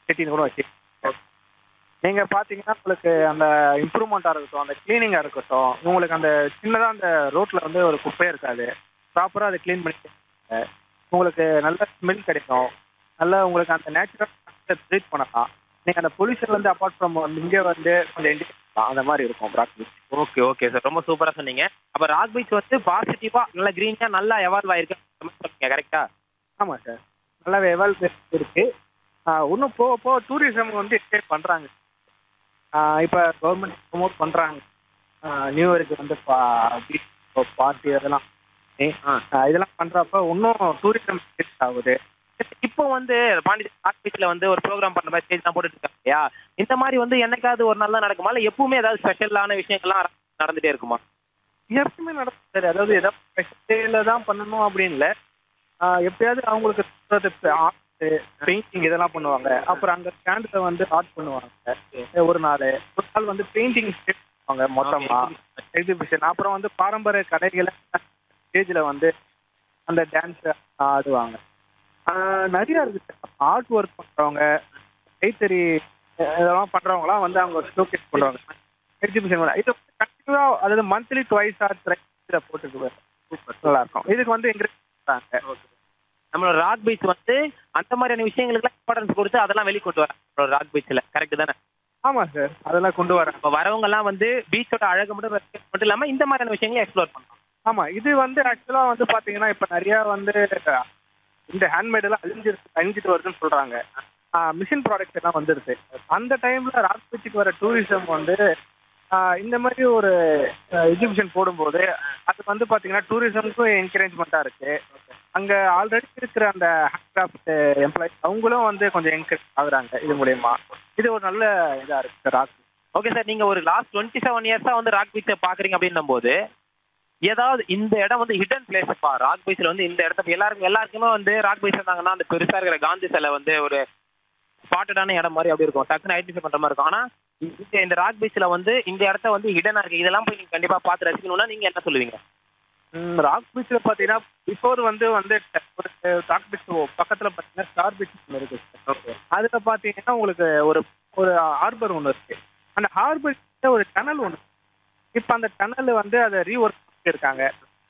செட்டின்னு கூட வச்சு நீங்க பாத்தீங்கன்னா உங்களுக்கு அந்த இம்ப்ரூவ்மெண்ட்டாக இருக்கட்டும் அந்த கிளீனிங்காக இருக்கட்டும் உங்களுக்கு அந்த சின்னதாக அந்த ரோட்ல வந்து ஒரு குப்பையே இருக்காது ப்ராப்பராக அதை க்ளீன் பண்ணி கொடுப்பாங்க. உங்களுக்கு நல்ல ஸ்மெல் கிடைக்கும் நல்ல உங்களுக்கு அந்த நேச்சுரல் ட்ரீட் பண்ணலாம் நீங்க அந்த பொல்யூஷன்ல இருந்து அப்பார்ட் ஃப்ரம் இங்கே வந்து கொஞ்சம் enjoy பண்ணலாம். அந்த மாதிரி இருக்கும் rock beach okay okay sir ரொம்ப சூப்பரா சொன்னீங்க அப்ப ராக் பீச் வந்து பாசிட்டிவா நல்ல கிரீனா நல்லா எவால்வ் ஆயிருக்கு சொல்லுங்க கரெக்டா ஆமாம் சார் நல்லாவே எவால்வேஷன் இருக்கு இன்னும் போக போக டூரிசம் வந்து என்கரேஜ் பண்ணுறாங்க இப்போ கவர்மெண்ட் ப்ரொமோட் பண்ணுறாங்க நியூ இயருக்கு வந்து பார்ட்டி அதெல்லாம் ஆ, இதெல்லாம் பண்ணுறப்ப இன்னும் டூரிசம் ஆகுது இப்போ வந்து பாண்டிச்சேரி ராக் பீச்ல வந்து ஒரு ப்ரோக்ராம் பண்ற மாதிரி ஸ்டேஜ் தான் போட்டுட்டு இருக்காங்க இல்லையா இந்த மாதிரி வந்து என்னைக்காவது ஒரு நாள் தான் நடக்குமா இல்ல எப்பவுமே ஏதாவது ஸ்பெஷலான விஷயங்கள்லாம் நடந்துட்டே இருக்குமா எப்பவுமே நடக்கும் சார் அதாவது ஏதாவது ஸ்பெஷல் தான் பண்ணணும் அப்படின்னு இல்லை எப்பயாவது அவங்களுக்கு ஆர்ட் பெயிண்டிங் இதெல்லாம் பண்ணுவாங்க அப்புறம் அங்கே ஸ்டாண்டில் வந்து ஆர்ட் பண்ணுவாங்க ஒரு நாள் ஒரு நாள் வந்து பெயிண்டிங் பண்ணுவாங்க மொத்தமாக எக்ஸிபிஷன் அப்புறம் வந்து பாரம்பரிய கடைகளை ஸ்டேஜில் வந்து அந்த டான்ஸ் ஆடுவாங்க ஆஹ் நிறைய இருக்கு ஆர்ட் ஒர்க் பண்ணுறவங்க கைத்தறி அஹ் இதெல்லாம் பண்ணுறவங்களாம் வந்து அவங்க ஷோகேஸ் பண்ணுவாங்க எக்ஸிபிஷன் இது கண்டினியூவாக அதாவது மந்த்லி டுவைஸ் ஆர் த்ரைஸில் போட்டுட்டு நல்லா இருக்கும் இதுக்கு வந்து என்கரேஜ் பண்ணுறாங்க நம்மளோட ராக் பீச் வந்து அந்த மாதிரியான விஷயங்களுக்குலாம் இம்பார்ட்டன்ஸ் கொடுத்து அதெல்லாம் வெளி கொண்டு வராங்க நம்மளோட ராக் பீச்ல கரெக்ட் தானே ஆமாம் சார் அதெல்லாம் கொண்டு வரேன் இப்போ வரவங்க எல்லாம் வந்து பீச்சோட அழகு மட்டும் ரசிக்கிறது மட்டும் இல்லாம இந்த மாதிரியான விஷயங்களை எக்ஸ்ப்ளோர் பண்ணலாம் ஆமாம் இது வந்து ஆக்சுவலாக வந்து பார்த்தீங்கன்னா இப்போ நிறையா வந்து இந்த ஹேண்ட்மேடெல்லாம் அழிஞ்சு அழிஞ்சிட்டு வருதுன்னு சொல்கிறாங்க மிஷின் ப்ராடக்ட்ஸ் எல்லாம் வந்துருது அந்த டைமில் ராக் பீச்சுக்கு வர டூரிசம் வந்து ஆஹ் இந்த மாதிரி ஒரு எக்ஸிபிஷன் போடும்போது அது வந்து பார்த்தீங்கன்னா டூரிசம்க்கும் என்கரேஜ்மெண்ட்டாக இருக்குது அங்கே ஆல்ரெடி இருக்கிற அந்த ஹேண்ட்கிராஃப்ட் எம்ப்ளாயிஸ் அவங்களும் வந்து கொஞ்சம் என்கரேஜ் ஆகுறாங்க இது மூலயமா இது ஒரு நல்ல இதாக இருக்குது ராக் ஓகே சார் நீங்க ஒரு லாஸ்ட் டுவெண்ட்டி செவன் இயர்ஸா வந்து ராக் பீச்சை பாக்குறீங்க அப்படின்னும் போது ஏதாவது இந்த இடம் வந்து ஹிடன் பிளேஸ்ப்பா ராக் பீச்ல வந்து இந்த இடத்த எல்லாருக்கும் எல்லாருக்குமே வந்து ராக் பீச் இருந்தாங்கன்னா அந்த பெருசா இருக்கிற காந்தி சிலை வந்து ஒரு ஸ்பாட்டடான இடம் மாதிரி அப்படி இருக்கும் டக்குன்னு ஐடென்டிஃபை பண்ற மாதிரி இருக்கும் ஆனா இந்த இந்த ராக் பீச்ல வந்து இந்த இடத்த வந்து ஹிடனா இருக்கு இதெல்லாம் போய் நீங்க கண்டிப்பா பார்த்து ரசிக்கணும்னா நீங்க என்ன சொல்லுவீங்க ம், ராக் பீச்சில் பார்த்தீங்கன்னா பிஃபோர் வந்து வந்து ஒரு ராக் பீச் பக்கத்தில் பார்த்தீங்கன்னா ஸ்டார் பீச் ஒன்று இருக்கு ஓகே அதில் பார்த்தீங்கன்னா உங்களுக்கு ஒரு ஒரு ஹார்பர் ஒன்று இருக்கு அந்த ஹார்பர் ஒரு டனல் ஒன்று இப்போ அந்த டனல் வந்து அதை ரீஒர்க் பண்ணிருக்காங்க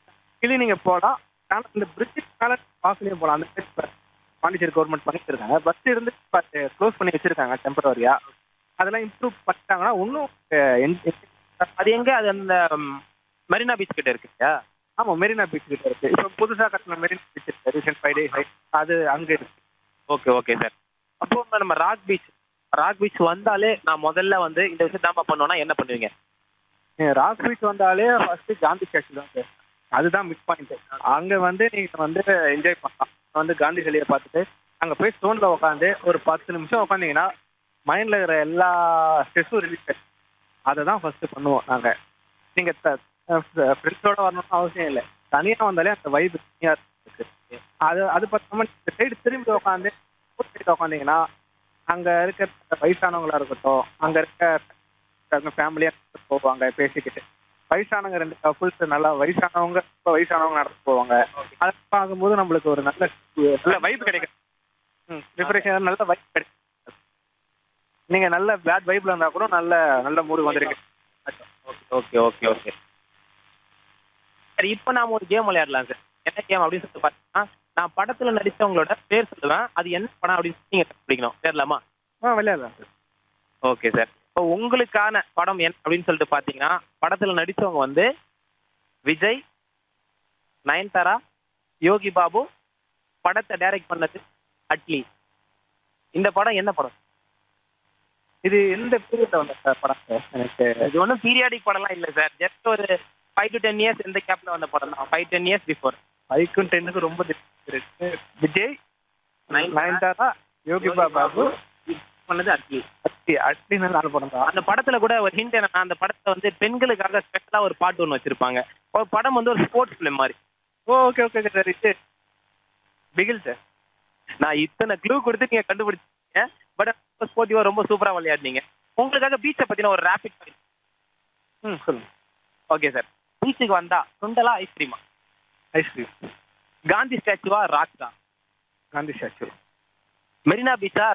இது நீங்கள் போகலாம் ஆனால் இந்த பிரிட்ஜ் மேலே பாஸ்லேயே போகலாம் அந்த bridge பாண்டிச்சேரி கவர்மெண்ட் பண்ணிட்டு இருக்காங்க பஸ் இருந்து க்ளோஸ் பண்ணி வச்சிருக்காங்க டெம்பரரியா அதெல்லாம் இம்ப்ரூவ் பண்ணிட்டாங்கன்னா இன்னும் அது எங்க அது அந்த ம், மெரினா பீச் கிட்ட இருக்கு இல்லையா ஆமாம் மெரினா பீச் கிட்ட இருக்கு இப்போ புதுசாக கட்டின மெரினா பீச் இருக்கு ரீசெண்ட் ஃபைவ் டேஸ் அது அங்கே இருக்கு ஓகே ஓகே சார் அப்போ வந்து நம்ம ராக் பீச் ராக் பீச் வந்தாலே நான் முதல்ல வந்து இந்த விஷயம் தான் பண்ணுவேன்னா என்ன பண்ணுவீங்க நீங்க ராக் பீச் வந்தாலே ஃபர்ஸ்ட் காந்தி ஸ்டாச்சு தான் சார் அதுதான் மிஸ் பாயிண்ட் அங்க வந்து நீங்க வந்து என்ஜாய் பண்ணலாம் வந்து காந்தி சிலையை பார்த்துட்டு அங்க போய் ஸ்டோன்ல உட்காந்து ஒரு பத்து நிமிஷம் உட்காந்தீங்கன்னா மைண்ட்ல இருக்கிற எல்லா ஸ்ட்ரெஸ்ஸும் ரிலீஸ் அதை தான் ஃபர்ஸ்ட் பண்ணுவோம் நாங்க நீங்க ஃப்ரெண்ட்ஸோட வரணும்னு அவசியம் இல்லை தனியா வந்தாலே அந்த வைப் தனியா இருக்கு அது அது பார்த்தாம இந்த சைடு திரும்பி உட்காந்து சைடு உட்காந்தீங்கன்னா அங்க இருக்க வயசானவங்களா இருக்கட்டும் அங்க இருக்க ஃபேமிலியா போவாங்க பேசிக்கிட்டு வயசானவங்க ரெண்டு கப்புள்ஸ் நல்லா வயசானவங்க ரொம்ப வயசானவங்க நடந்து போவாங்க அதை பார்க்கும்போது நம்மளுக்கு ஒரு நல்ல நல்ல வைப் கிடைக்கும் ம் ப்ரிப்பரேஷன் நல்ல வைப் கிடைக்கும் நீங்க நல்ல பேட் வைப்ல இருந்தா கூட நல்ல நல்ல மூடு வந்துருக்கு ஓகே ஓகே ஓகே சரி இப்போ நாம ஒரு கேம் விளையாடலாம் சார் என்ன கேம் அப்படின்னு சொல்லிட்டு பார்த்தீங்கன்னா நான் படத்துல நடிச்சவங்களோட பேர் சொல்லுவேன் அது என்ன படம் அப்படின்னு சொல்லி நீங்க கண்டுபிடிக்கணும் சரிலாமா ஆ விளையாடலாம் சார் ஓகே சார் இப்போ உங்களுக்கான படம் என்ன அப்படின்னு சொல்லிட்டு பார்த்தீங்கன்னா படத்துல நடிச்சவங்க வந்து விஜய் நயன்தாரா யோகி பாபு படத்தை டைரக்ட் பண்ணது அட்லி இந்த படம் என்ன படம் இது எந்த பீரியட்ல வந்த சார் படம் சார் எனக்கு இது ஒன்றும் பீரியாடிக் படம்லாம் இல்லை சார் ஜஸ்ட் ஒரு ஃபைவ் டு டென் இயர்ஸ் இந்த கேப்ல வந்த படம் தான் ஃபைவ் டென் இயர்ஸ் பிஃபோர் ஃபைவ்க்கும் டென்னுக்கு ரொம்ப difference இருக்கு விஜய் நயன்தாரா, நயன்தாரா யோகி பாபு பண்ணது அட்லி அட்லி அட்லின்னு நாலு படம் தான் அந்த படத்துல கூட ஒரு ஹிண்ட் என்னன்னா அந்த படத்துல வந்து பெண்களுக்காக ஸ்பெஷலா ஒரு பாட்டு ஒன்று வச்சிருப்பாங்க ஒரு படம் வந்து ஒரு ஸ்போர்ட்ஸ் ஃபிலிம் மாதிரி oh okay okay okay sir இது பிகில் சார் நான் இத்தனை க்ளூ கொடுத்து நீங்க கண்டுபிடிச்சீங்க பட் ஸ்போர்ட்டிவா ரொம்ப சூப்பரா விளையாடுனீங்க உங்களுக்காக பீச்சை பத்தின ஒரு ரேபிட் ம் சொல்லுங்க ஓகே சார் பீச்சுக்கு வந்தா சுண்டலா ஐஸ்கிரீமா ஐஸ்கிரீம் காந்தி ஸ்டாச்சுவா ராக்ஸா காந்தி ஸ்டாச்சு மெரினா பீச்சா